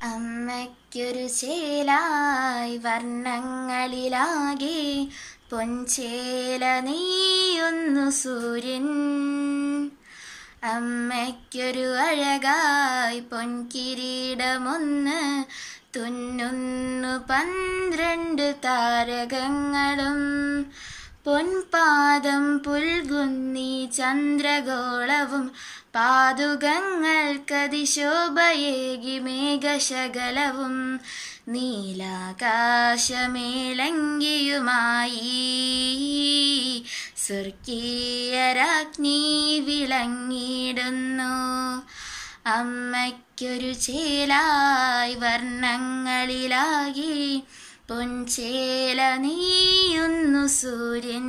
അമ്മയ്ക്കൊരു ചേലായി വർണ്ണങ്ങളിലാകെ പൊൻചേല നീയൊന്നു സൂര്യൻ അമ്മയ്ക്കൊരു അഴകായി പൊൻകിരീടമൊന്ന് തുന്നുന്നു പന്ത്രണ്ട് താരകങ്ങളും പൊൻപാദം പുൽകുന്നി ചന്ദ്രഗോളവും പാതുകങ്ങൾക്കതിശോഭയേകി മേഘശകലവും നീലാകാശമേളങ്കിയുമായി സ്വർഗീയരാജ്ഞി വിളങ്ങിടുന്നു അമ്മയ്ക്കൊരു ചേലായി വർണ്ണങ്ങളിലാകി പൊൻചേല നീയുന്നു സൂര്യൻ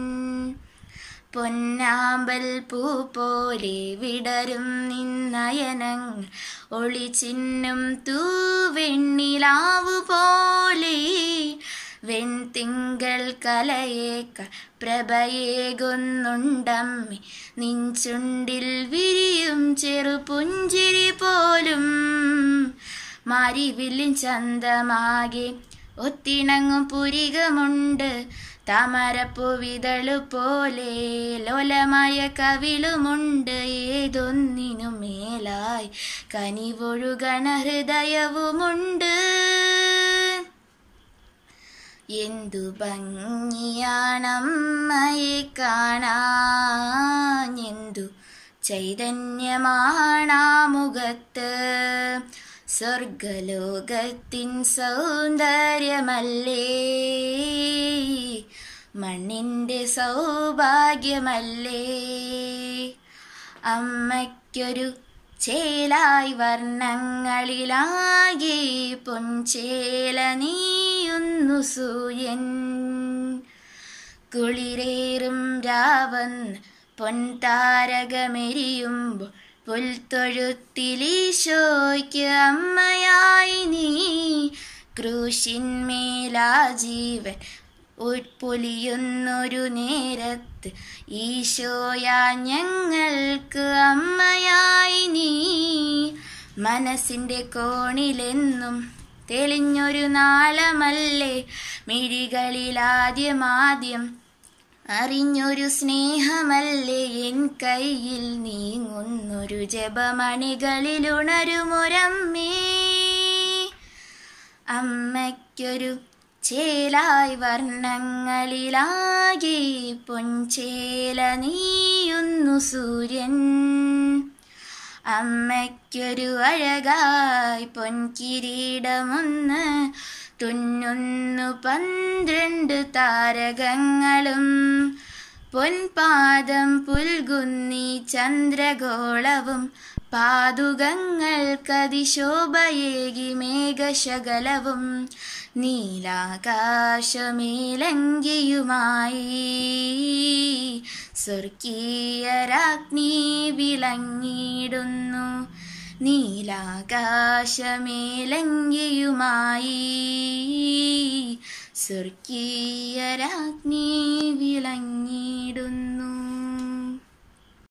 പൊന്നാമ്പൽ പൂ പോലെ വിടരും നിന്നയനങ്ങൾ ഒളിച്ചിന്നും തൂവെണ്ണിലാവു പോലെ വെൺതിങ്കൾ കലയേക്ക പ്രഭയേകുന്നുണ്ടമ്മി നിൻചുണ്ടിൽ വിരിയും ചെറുപുഞ്ചിരി പോലും മാരിവില്ലിൻ ചന്തമാകെ ഒത്തിണങ്ങും പുരികമുണ്ട് താമരപ്പൂവിതളു പോലെ ലോലമായ കവിളുമുണ്ട് ഏതൊന്നിനു മേലായി കനിവൊഴുകണ ഹൃദയവുമുണ്ട് എന്തു ഭംഗിയാണമ്മയെ കാണാൻ എന്തു ചൈതന്യമാണാ മുഖത്ത് സ്വർഗലോകത്തിൻ സൗന്ദര്യമല്ലേ മണ്ണിൻ്റെ സൗഭാഗ്യമല്ലേ അമ്മയ്ക്കൊരു ചേലായി വർണ്ണങ്ങളിലാകെ പൊൻചേല നീയുന്നു സൂര്യൻ കുളിരേറും രാവന്ന് പൊൻതാരകമെരിയുമ്പോൾ പുൽത്തൊഴുത്തിലീശോയ്ക്ക് അമ്മയായി നീ ക്രൂശിന്മേലാ ജീവൻ ഉൾപ്പൊലിയുന്നൊരു നേരത്ത് ഈശോയാ ഞങ്ങൾക്ക് അമ്മയായി നീ മനസ്സിൻ്റെ കോണിലെന്നും തെളിഞ്ഞൊരു നാളമല്ലേ മിഴികളിലാദ്യമാദ്യം അറിഞ്ഞൊരു സ്നേഹമല്ലേ എൻ കയ്യിൽ നീങ്ങുന്നൊരു ജപമണികളിലുണരുമൊരമ്മേ അമ്മയ്ക്കൊരു ചേലായി വർണ്ണങ്ങളിലാകെ പൊൻചേല നീയുന്നു സൂര്യൻ അമ്മയ്ക്കൊരു അഴകായി പൊൻകിരീടമൊന്ന് തുന്നുന്നു പന്ത്രണ്ട് താരകങ്ങളും പൊൻപാദം പുൽകുന്നി ചന്ദ്രഗോളവും പാതുകങ്ങൾക്കതിശോഭയേകി മേഘശകലവും നീലാകാശമേലങ്കിയുമായി സ്വർഗീയരാജ്ഞി വിളങ്ങിടുന്നു നീലാകാശമേലങ്കിയുമായി സ്വർഗീയരാജ്ഞി വിളങ്ങിടുന്നു